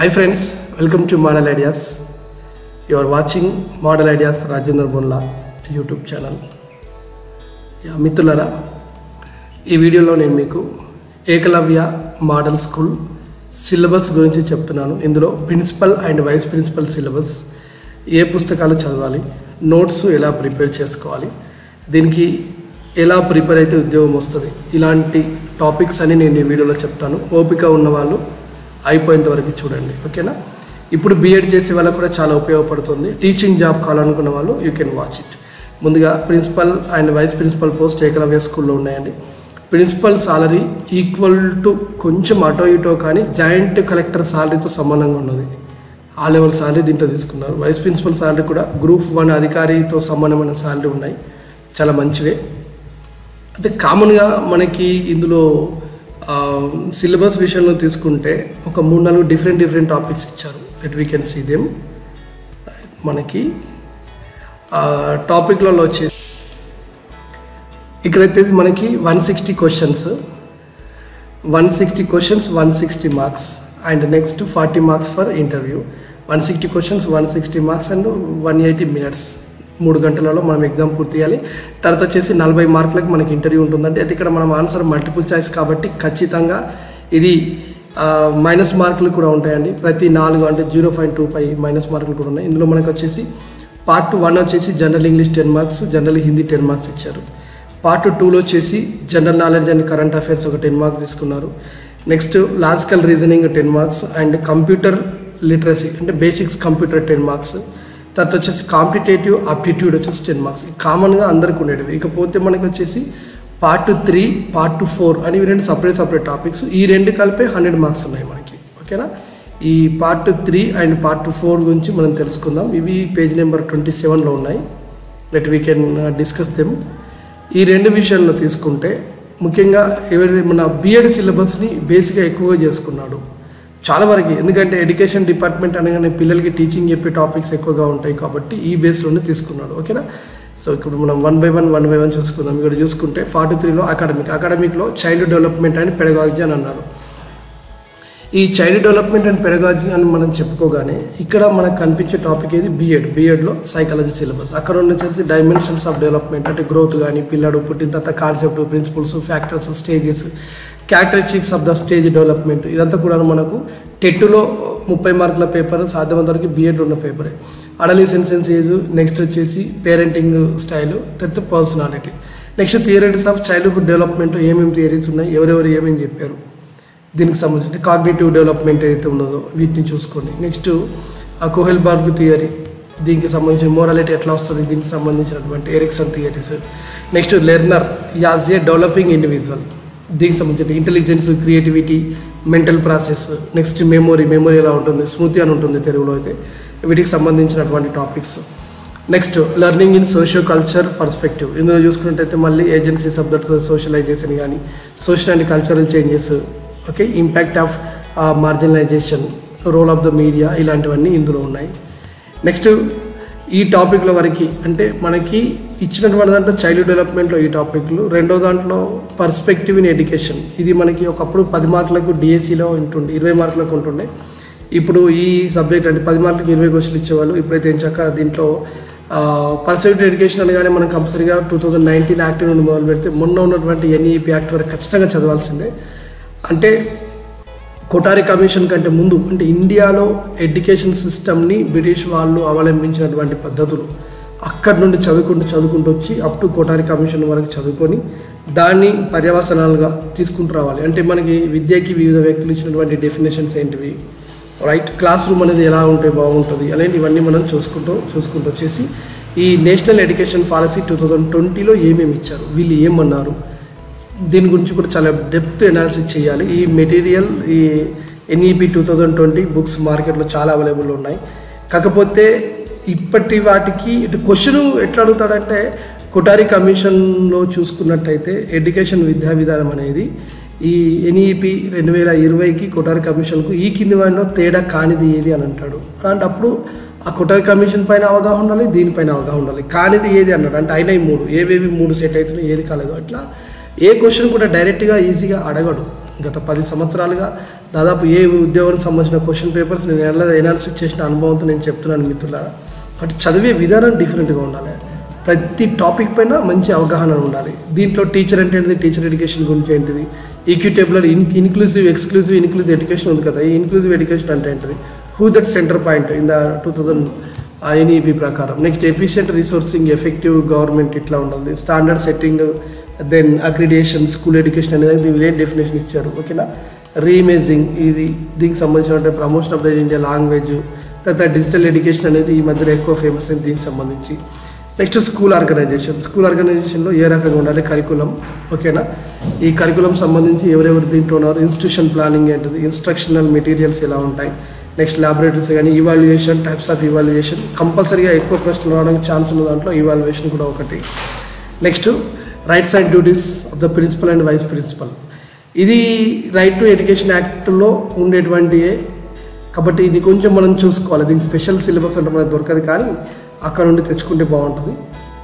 Hi friends, welcome to Model Ideas. You are watching Model Ideas Rajendra Bonla YouTube channel యా మిత్రులరా ఈ వీడియోలో నేను మీకు ఏకలవ్య మోడల్ స్కూల్ సిలబస్ గురించి చెప్తున్నాను ఇందులో principal and vice principal syllabus ఏ పుస్తకాలు చదవాలి నోట్స్ ఎలా ప్రిపేర్ చేసుకోవాలి దీనికి ఎలా ప్రిపేర్ అయితే ఉద్యోగం వస్తుంది ఇలాంటి టాపిక్స్ అని నేను ఈ వీడియోలో చెప్తాను ఓపిక ఉన్న వాళ్ళు అయిపోయేంత వరకు చూడండి ఓకేనా ఇప్పుడు బీఎడ్ చేసే వాళ్ళకు కూడా చాలా ఉపయోగపడుతుంది టీచింగ్ జాబ్ కావాలనుకున్న వాళ్ళు యూ కెన్ వాచ్ ఇట్ ముందుగా principal and vice principal post Ekalavya స్కూల్లో ఉన్నాయండి ప్రిన్సిపల్ సాలరీ ఈక్వల్ టు కొంచెం అటో ఇటో కానీ జాయింట్ కలెక్టర్ సాలరీతో సమానంగా ఉన్నది ఆ లెవెల్ సాలరీ దీంట్లో తీసుకున్నారు వైస్ ప్రిన్సిపల్ సాలరీ కూడా గ్రూప్ వన్ అధికారితో సమానమైన సాలరీ ఉన్నాయి చాలా మంచివే అంటే కామన్గా మనకి ఇందులో సిలబస్ విషయంలో తీసుకుంటే ఒక మూడు నాలుగు డిఫరెంట్ డిఫరెంట్ టాపిక్స్ ఇచ్చారు let we can see them మనకి టాపిక్లలో వచ్చేసి ఇక్కడైతే మనకి one sixty questions one sixty questions one sixty marks and next forty marks for interview one sixty questions one sixty marks and one eighty minutes మూడు గంటలలో మనం exam పూర్తి చేయాలి తర్వాత వచ్చేసి నలభై మార్కులకు మనకి ఇంటర్వ్యూ ఉంటుందంటే అయితే ఇక్కడ మనం ఆన్సర్ మల్టిపుల్ చాయిస్ కాబట్టి ఖచ్చితంగా ఇది మైనస్ మార్కులు కూడా ఉంటాయండి ప్రతి నాలుగు అంటే zero point two five minus మార్కులు కూడా ఉన్నాయి ఇందులో మనకు వచ్చేసి పార్ట్ వన్ వచ్చేసి general English ten marks general Hindi ten marks ఇచ్చారు పార్ట్ టూలో వచ్చేసి general knowledge and current affairs ఒక టెన్ మార్క్స్ తీసుకున్నారు next logical reasoning ten marks and computer literacy అంటే బేసిక్స్ కంప్యూటర్ టెన్ మార్క్స్ తర్వాత వచ్చేసి కాంపిటేటివ్ అప్టిట్యూడ్ వచ్చేసి టెన్ మార్క్స్ కామన్గా అందరికి ఉండేవి ఇకపోతే మనకి వచ్చేసి పార్ట్ త్రీ పార్ట్ ఫోర్ అని ఇవి రెండు సపరేట్ సపరేట్ టాపిక్స్ ఈ రెండు కలిపే హండ్రెడ్ మార్క్స్ ఉన్నాయి మనకి ఓకేనా ఈ part three and part four గురించి మనం తెలుసుకుందాం ఇవి పేజ్ నెంబర్ ట్వంటీ సెవెన్లో ఉన్నాయి let we can discuss them ఈ రెండు విషయాల్లో తీసుకుంటే ముఖ్యంగా ఎవరి మన బిఎడ్ సిలబస్ని బేసిక్గా ఎక్కువగా చేసుకున్నాడు చాలా వరకు ఎందుకంటే ఎడ్యుకేషన్ డిపార్ట్మెంట్ అనగానే పిల్లలకి టీచింగ్ చెప్పే టాపిక్స్ ఎక్కువగా ఉంటాయి కాబట్టి ఈ బేస్లోనే తీసుకున్నాడు ఓకేనా సో ఇప్పుడు మనం one by one one by one చూసుకుందాం ఇక్కడ చూసుకుంటే ఫార్టీ త్రీలో అకాడమిక్ అకాడమిక్లో చైల్డ్ డెవలప్మెంట్ అని పెడగాలజీ అని అన్నారు ఈ చైల్డ్ డెవలప్మెంట్ అండ్ పెడగాలజీ అని మనం చెప్పుకోగానే ఇక్కడ మనకు కనిపించే టాపిక్ ఏది బీఎడ్ బీఎడ్లో సైకాలజీ సిలబస్ అక్కడ ఉన్న వచ్చేసి డైమెన్షన్స్ ఆఫ్ డెవలప్మెంట్ అంటే గ్రోత్ కానీ పిల్లడు పుట్టిన తర్వాత concept principles factors stages characteristics of the stage development ఇదంతా కూడా మనకు టెట్టులో ముప్పై మార్కుల పేపర్ సాధ్యమైనంత వరకు బీఎడ్ ఉన్న పేపరే అడలిసెన్సెన్స్ ఏజ్ నెక్స్ట్ వచ్చేసి పేరెంటింగ్ స్టైల్ తర్వాత personality next theories of childhood development ఏమేమి థియరీస్ ఉన్నాయి ఎవరెవరు ఏమేమి చెప్పారు దీనికి సంబంధించి కాగ్నేటివ్ డెవలప్మెంట్ ఏదైతే ఉన్నదో వీటిని చూసుకోండి నెక్స్ట్ ఆ కోహెల్ బార్గ్ థియరీ దీనికి సంబంధించిన మోరాలిటీ ఎట్లా వస్తుంది దీనికి సంబంధించినటువంటి Erikson theories next learner as a developing individual దీనికి సంబంధించిన intelligence creativity mental process next memory memory ఎలా ఉంటుంది స్మృతి అని ఉంటుంది తెలుగులో అయితే వీటికి సంబంధించినటువంటి topics next learning in socio culture perspective ఇందులో చూసుకున్నట్టయితే మళ్ళీ ఏజెన్సీస్ ఆఫ్ దట్ సోషలైజేషన్ కానీ social and cultural changes okay impact of marginalization role of the media ఇలాంటివన్నీ ఇందులో ఉన్నాయి నెక్స్ట్ ఈ టాపిక్ల వరకు అంటే మనకి ఇచ్చినటువంటి దాంట్లో చైల్డ్ డెవలప్మెంట్లో ఈ టాపిక్లు రెండో దాంట్లో పర్స్పెక్టివ్ ఇన్ ఎడ్యుకేషన్ ఇది మనకి ఒకప్పుడు పది మార్కులకు డిఎస్సిలో ఉంటుండే ఇరవై మార్కులకు ఉంటుండే ఇప్పుడు ఈ సబ్జెక్ట్ అంటే పది మార్కులకు ఇరవై క్వశ్చన్లు ఇచ్చేవాళ్ళు ఇప్పుడైతే ఎంచాక దీంట్లో పర్సెప్టివ్ ఎడ్యుకేషన్ అనగానే మనం కంపల్సరీగా టూ థౌజండ్ నైన్టీన్ యాక్ట్ నుండి మొదలు పెడితే మొన్న ఉన్నటువంటి ఎన్ఈపీ యాక్ట్ వరకు ఖచ్చితంగా చదవాల్సిందే అంటే కొటారి కమిషన్ కంటే ముందు అంటే ఇండియాలో ఎడ్యుకేషన్ సిస్టమ్ని బ్రిటిష్ వాళ్ళు అవలంబించినటువంటి పద్ధతులు అక్కడి నుండి చదువుకుంటూ చదువుకుంటూ వచ్చి అప్ టు కోటారి కమిషన్ వరకు చదువుకొని దాన్ని పర్యవసనాలుగా తీసుకుంటూ రావాలి అంటే మనకి విద్యకి వివిధ వ్యక్తులు ఇచ్చినటువంటి డెఫినేషన్స్ ఏంటివి రైట్ క్లాస్ రూమ్ అనేది ఎలా ఉంటే బాగుంటుంది అలాంటివన్నీ మనం చూసుకుంటూ చూసుకుంటూ వచ్చేసి ఈ national education policy two thousand ట్వంటీలో ఏమేమి ఇచ్చారు వీళ్ళు ఏమన్నారు దీని గురించి కూడా చాలా డెప్త్ ఎనాలిసిస్ చేయాలి ఈ మెటీరియల్ ఈ NEP two thousand twenty books మార్కెట్లో చాలా అవైలబుల్ ఉన్నాయి కాకపోతే ఇప్పటి వాటికి ఇటు క్వశ్చన్ ఎట్లా అడుగుతాడంటే కొటారి కమిషన్లో చూసుకున్నట్టయితే ఎడ్యుకేషన్ విద్యా విధానం అనేది ఈ ఎన్ఈపి రెండు వేల ఇరవైకి కొటారి కమిషన్కు ఈ కింది వాడిలో తేడా కానిది ఏది అని అంటాడు అలాంటప్పుడు ఆ కొటారి కమిషన్ పైన అవగాహన ఉండాలి దీనిపైన అవగాహన ఉండాలి కానిది ఏది అన్నాడు అంటే అయినాయి మూడు ఏవేవి మూడు సెట్ అవుతున్నాయి ఏది కాలేదు అట్లా ఏ క్వశ్చన్ కూడా డైరెక్ట్గా ఈజీగా అడగడు గత పది సంవత్సరాలుగా దాదాపు ఏ ఉద్యోగానికి సంబంధించిన క్వశ్చన్ పేపర్స్ నేను ఎలా ఎనాలిసిస్ చేసిన అనుభవంతో నేను చెప్తున్నాను మిత్రులారా కాబట్టి చదివే విధానం డిఫరెంట్గా ఉండాలి ప్రతి టాపిక్ పైన మంచి అవగాహన ఉండాలి దీంట్లో టీచర్ అంటే ఏంటిది టీచర్ ఎడ్యుకేషన్ గురించి ఏంటిది ఈక్విటేబులర్ in inclusive exclusive inclusive education ఉంది కదా ఈ ఇన్క్లూజివ్ ఎడ్యుకేషన్ అంటే ఏంటిది who that centre point in the two thousand NEP ప్రకారం next efficient resourcing effective government ఇట్లా ఉండాలి standard setting then accreditation school education అనేది దీనికి ఏం డెఫినేషన్ ఇచ్చారు ఓకేనా రీమేజింగ్ ఇది దీనికి సంబంధించిన promotion of the India language తర్వాత డిజిటల్ ఎడ్యుకేషన్ అనేది ఈ మధ్యలో ఎక్కువ ఫేమస్ అయింది దీనికి సంబంధించి నెక్స్ట్ స్కూల్ ఆర్గనైజేషన్ స్కూల్ ఆర్గనైజేషన్లో ఏ రకంగా ఉండాలి కరికులం ఓకేనా ఈ కరికులం సంబంధించి ఎవరెవరు దీంట్లో ఉన్నారు ఇన్స్టిట్యూషన్ ప్లానింగ్ ఏంటిది ఇన్స్ట్రక్షనల్ మెటీరియల్స్ ఎలా ఉంటాయి నెక్స్ట్ ల్యాబొరేటరీస్ కానీ ఇవాల్యుయేషన్ టైప్స్ ఆఫ్ ఇవాల్యుయేషన్ కంపల్సరీగా ఎక్కువ ప్రశ్నలు రావడానికి ఛాన్స్ ఉన్న దాంట్లో ఇవాల్యుయేషన్ కూడా ఒకటి next rights and duties of the principal and vice principal ఇది రైట్ టు ఎడ్యుకేషన్ యాక్ట్లో ఉండేటువంటి కాబట్టి ఇది కొంచెం మనం చూసుకోవాలి దీనికి స్పెషల్ సిలబస్ అంటే మనకు దొరకదు కానీ అక్కడ నుండి తెచ్చుకుంటే బాగుంటుంది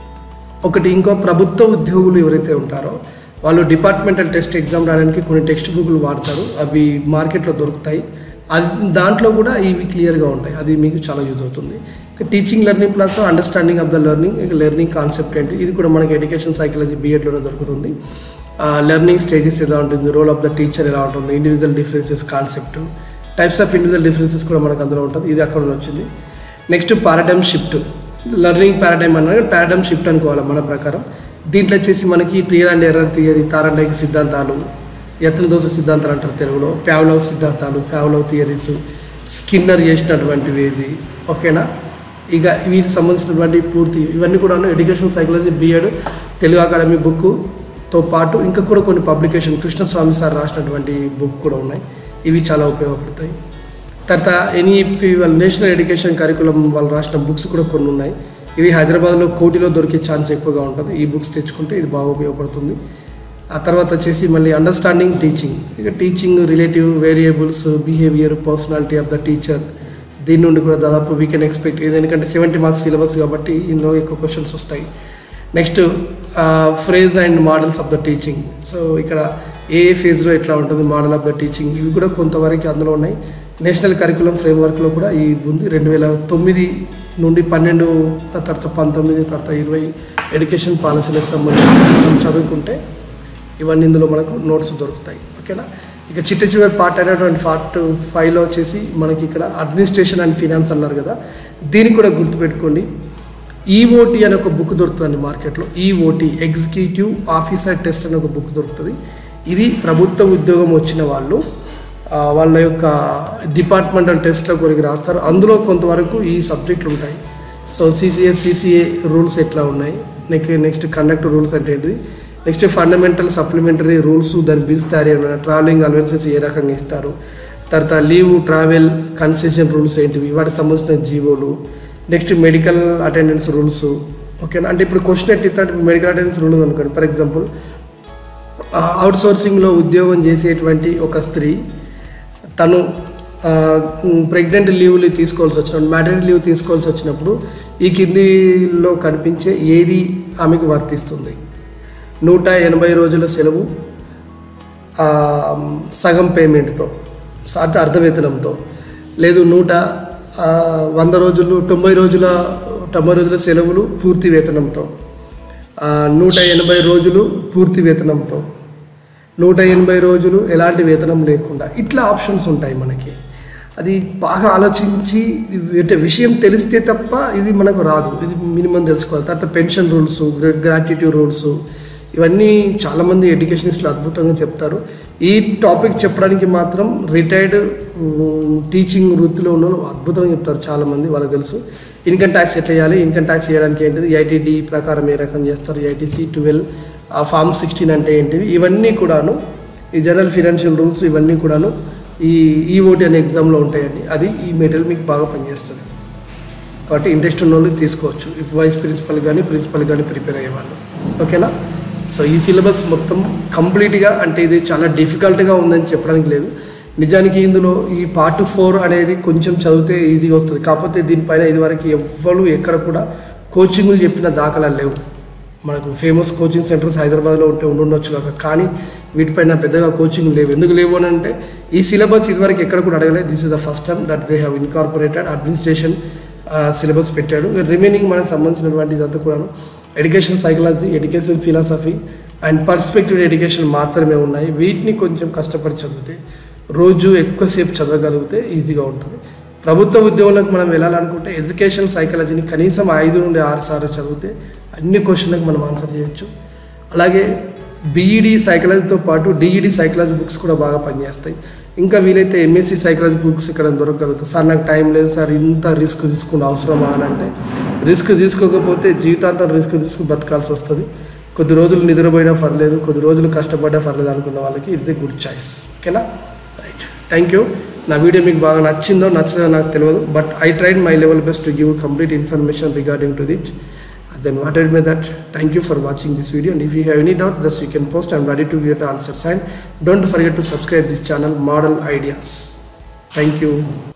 ఒకటి ఇంకో ప్రభుత్వ ఉద్యోగులు ఎవరైతే ఉంటారో వాళ్ళు డిపార్ట్మెంటల్ టెస్ట్ ఎగ్జామ్ రాయడానికి కొన్ని టెక్స్ట్ బుక్లు వాడతారు అవి మార్కెట్లో దొరుకుతాయి అది దాంట్లో కూడా ఇవి క్లియర్గా ఉంటాయి అది మీకు చాలా యూజ్ అవుతుంది ఇక teaching learning plus understanding of the learning ఇక లెర్నింగ్ కాన్సెప్ట్ ఏంటి ఇది కూడా మనకి ఎడ్యుకేషన్ సైకాలజీ బీఎడ్లోనే దొరుకుతుంది లెర్నింగ్ స్టేజెస్ ఎలా ఉంటుంది రోల్ ఆఫ్ ద టీచర్ ఎలా ఉంటుంది individual differences concept types of individual differences కూడా మనకు అందులో ఉంటుంది ఇది అక్కడ వచ్చింది next paradigm shift learning paradigm అన్నది పారాడైమ్ షిఫ్ట్ అనుకోవాలి మన ప్రకారం దీంట్లో వచ్చేసి మనకి trial and error theory Thorndike సిద్ధాంతాలు ఎత్తన దోశ సిద్ధాంతాలు అంటారు తెలుగులో ఫ్యావ్లవ్ సిద్ధాంతాలు ఫ్యావ్లవ్ థియరీస్ స్కిన్నర్ చేసినటువంటివి ఇది ఓకేనా ఇక వీటికి సంబంధించినటువంటి పూర్తి ఇవన్నీ కూడా education psychology BEd Telugu academy బుక్తో పాటు ఇంకా కూడా కొన్ని పబ్లికేషన్ కృష్ణస్వామి సార్ రాసినటువంటి బుక్ కూడా ఉన్నాయి ఇవి చాలా ఉపయోగపడతాయి తర్వాత ఎన్ఈపి వాళ్ళ నేషనల్ ఎడ్యుకేషన్ కరికులం వాళ్ళు రాసిన బుక్స్ కూడా కొన్ని ఉన్నాయి ఇవి హైదరాబాద్లో కోటిలో దొరికే ఛాన్స్ ఎక్కువగా ఉంటుంది ఈ బుక్స్ తెచ్చుకుంటే ఇది బాగా ఉపయోగపడుతుంది ఆ తర్వాత వచ్చేసి మళ్ళీ అండర్స్టాండింగ్ టీచింగ్ ఇక teaching relative variables behaviour personality of the teacher దీని నుండి కూడా దాదాపు వీ కెన్ ఎక్స్పెక్ట్ ఇది ఎందుకంటే సెవెంటీ మార్క్స్ సిలబస్ కాబట్టి ఇందులో ఎక్కువ క్వశ్చన్స్ వస్తాయి next phases and models of the teaching so ఇక్కడ ఏ ఏ ఫేజ్లో ఎట్లా ఉంటుంది మోడల్ ఆఫ్ ద టీచింగ్ ఇవి కూడా కొంతవరకు అందులో ఉన్నాయి నేషనల్ కరికులం ఫ్రేమ్వర్క్లో కూడా ఈ ఉంది రెండు వేల తొమ్మిది నుండి పన్నెండు తర్వాత పంతొమ్మిది తర్వాత ఇరవై ఎడ్యుకేషన్ పాలసీలకు సంబంధించి మనం చదువుకుంటే ఇవన్నీ ఇందులో మనకు నోట్స్ దొరుకుతాయి ఓకేనా ఇక చిట్ట చివరి పార్ట్ అయినటువంటి పార్ట్ ఫైవ్లో వచ్చేసి మనకి ఇక్కడ అడ్మినిస్ట్రేషన్ అండ్ ఫినాన్స్ అన్నారు కదా దీనికి కూడా గుర్తుపెట్టుకోండి ఈఓటీ అనే ఒక బుక్ దొరుకుతుంది మార్కెట్లో ఈఓటీ ఎగ్జిక్యూటివ్ ఆఫీసర్ టెస్ట్ అనే ఒక బుక్ దొరుకుతుంది ఇది ప్రభుత్వ ఉద్యోగం వచ్చిన వాళ్ళు ఆ, వాళ్ళ యొక్క డిపార్ట్మెంటల్ టెస్ట్లో కొరికి రాస్తారు అందులో కొంతవరకు ఈ సబ్జెక్టులు ఉంటాయి సో సిసిఏ సిసిఏ రూల్స్ ఎట్లా ఉన్నాయి నెక్స్ట్ నెక్స్ట్ కండక్ట్ రూల్స్ అంటే ఏంటిది నెక్స్ట్ ఫండమెంటల్ సప్లిమెంటరీ రూల్స్ దాని బిల్స్ తయారు చేయడం ట్రావెలింగ్ అలవెన్సెస్ ఏ రకంగా ఇస్తారు తర్వాత లీవ్ ట్రావెల్ కన్సెషన్ రూల్స్ ఏంటివి వాటికి సంబంధించిన జీవోలు నెక్స్ట్ మెడికల్ అటెండెన్స్ రూల్స్ ఓకేనా అంటే ఇప్పుడు క్వశ్చన్ ఎట్టిస్తే మెడికల్ అటెండెన్స్ రూల్ అనుకోండి ఫర్ ఎగ్జాంపుల్ అవుట్ సోర్సింగ్లో ఉద్యోగం చేసేటువంటి ఒక స్త్రీ తను ప్రెగ్నెంట్ లీవ్లు తీసుకోవాల్సి వచ్చినప్పుడు మ్యాటర్నిటీ లీవ్ తీసుకోవాల్సి వచ్చినప్పుడు ఈ కిందిలో కనిపించే ఏది ఆమెకు వర్తిస్తుంది నూట ఎనభై రోజుల సెలవు ఆ, సగం పేమెంట్తో అంటే అర్ధవేతనంతో లేదు నూట ఆ, వంద రోజులు తొంభై రోజుల తొంభై రోజుల సెలవులు పూర్తి వేతనంతో ఆ, నూట ఎనభై రోజులు పూర్తి వేతనంతో నూట ఎనభై రోజులు ఎలాంటి వేతనం లేకుండా ఇట్లా ఆప్షన్స్ ఉంటాయి మనకి అది బాగా ఆలోచించి ఇది అంటే విషయం తెలిస్తే తప్ప ఇది మనకు రాదు ఇది మినిమం తెలుసుకోవాలి తర్వాత పెన్షన్ రూల్స్ గ్రాట్యుటీ రూల్స్ ఇవన్నీ చాలామంది ఎడ్యుకేషనిస్టులు అద్భుతంగా చెప్తారు ఈ టాపిక్ చెప్పడానికి మాత్రం రిటైర్డ్ టీచింగ్ వృత్తిలో ఉన్న వాళ్ళు అద్భుతంగా చెప్తారు చాలామంది వాళ్ళకి తెలుసు ఇన్కమ్ ట్యాక్స్ ఎట్లా చేయాలి ఇన్కమ్ ట్యాక్స్ చేయడానికి ఏంటిది ఐటీడీ ప్రకారం ఏ రకం చేస్తారు ఐటీసీ ట్వెల్వ్ ఆ ఫామ్ సిక్స్టీన్ అంటే ఏంటివి ఇవన్నీ కూడాను ఈ జనరల్ ఫినాన్షియల్ రూల్స్ ఇవన్నీ కూడాను ఈ ఈఓటీ అనే ఎగ్జామ్లో ఉంటాయండి అది ఈ మెటీరియల్ మీకు బాగా పనిచేస్తుంది కాబట్టి ఇంట్రెస్ట్ ఉన్న వాళ్ళు తీసుకోవచ్చు ఇప్పుడు వైస్ ప్రిన్సిపల్ కానీ ప్రిన్సిపల్ కానీ ప్రిపేర్ అయ్యేవాళ్ళు ఓకేనా సో ఈ సిలబస్ మొత్తం కంప్లీట్గా అంటే ఇది చాలా డిఫికల్ట్గా ఉందని చెప్పడానికి లేదు నిజానికి ఇందులో ఈ పార్ట్ ఫోర్ అనేది కొంచెం చదివితే ఈజీగా వస్తుంది కాకపోతే దీనిపైన ఇదివరకు ఎవ్వరు ఎక్కడ కూడా కోచింగ్లు చెప్పిన దాఖలా లేవు మనకు ఫేమస్ కోచింగ్ సెంటర్స్ హైదరాబాద్లో ఉంటే ఉండుండొచ్చు కాక కానీ వీటిపైన పెద్దగా కోచింగ్ లేవు ఎందుకు లేవు అని అంటే ఈ సిలబస్ ఇదివరకు ఎక్కడ కూడా అడగలేదు this is the first time that they have incorporated administration syllabus పెట్టాడు రిమైనింగ్ మనకు సంబంధించినటువంటి ఇదంతా కూడాను education psychology education philosophy and perspective education మాత్రమే ఉన్నాయి వీటిని కొంచెం కష్టపడి చదివితే రోజు ఎక్కువసేపు చదవగలిగితే ఈజీగా ఉంటుంది ప్రభుత్వ ఉద్యోగులకు మనం వెళ్ళాలనుకుంటే ఎడ్యుకేషన్ సైకాలజీని కనీసం ఐదు నుండి ఆరు సార్లు చదివితే అన్ని క్వశ్చన్లకు మనం ఆన్సర్ చేయొచ్చు అలాగే బీఈడి సైకాలజీతో పాటు డిఈడి సైకాలజీ బుక్స్ కూడా బాగా పనిచేస్తాయి ఇంకా వీలైతే ఎంఎస్సి సైకాలజీ బుక్స్ ఇక్కడ దొరకగలుగుతాయి సార్ నాకు టైం లేదు సార్ ఇంత రిస్క్ తీసుకుని అవసరమా అని అంటే రిస్క్ తీసుకోకపోతే జీవితాంతం రిస్క్ తీసుకుని బతకాల్సి వస్తుంది కొద్ది రోజులు నిద్రపోయినా పర్లేదు కొద్ది రోజులు కష్టపడ్డా పర్లేదు అనుకున్న వాళ్ళకి ఇట్స్ ఏ గుడ్ చాయిస్ ఓకేనా రైట్ థ్యాంక్ యూ నా వీడియో మీకు బాగా నచ్చిందో నచ్చలేదో నాకు తెలియదు but I tried my level best to give complete information regarding to that then what I did that thank you for watching this video and if you have any doubt just you can post I'm ready to get answers and don't forget to subscribe this channel model ideas thank you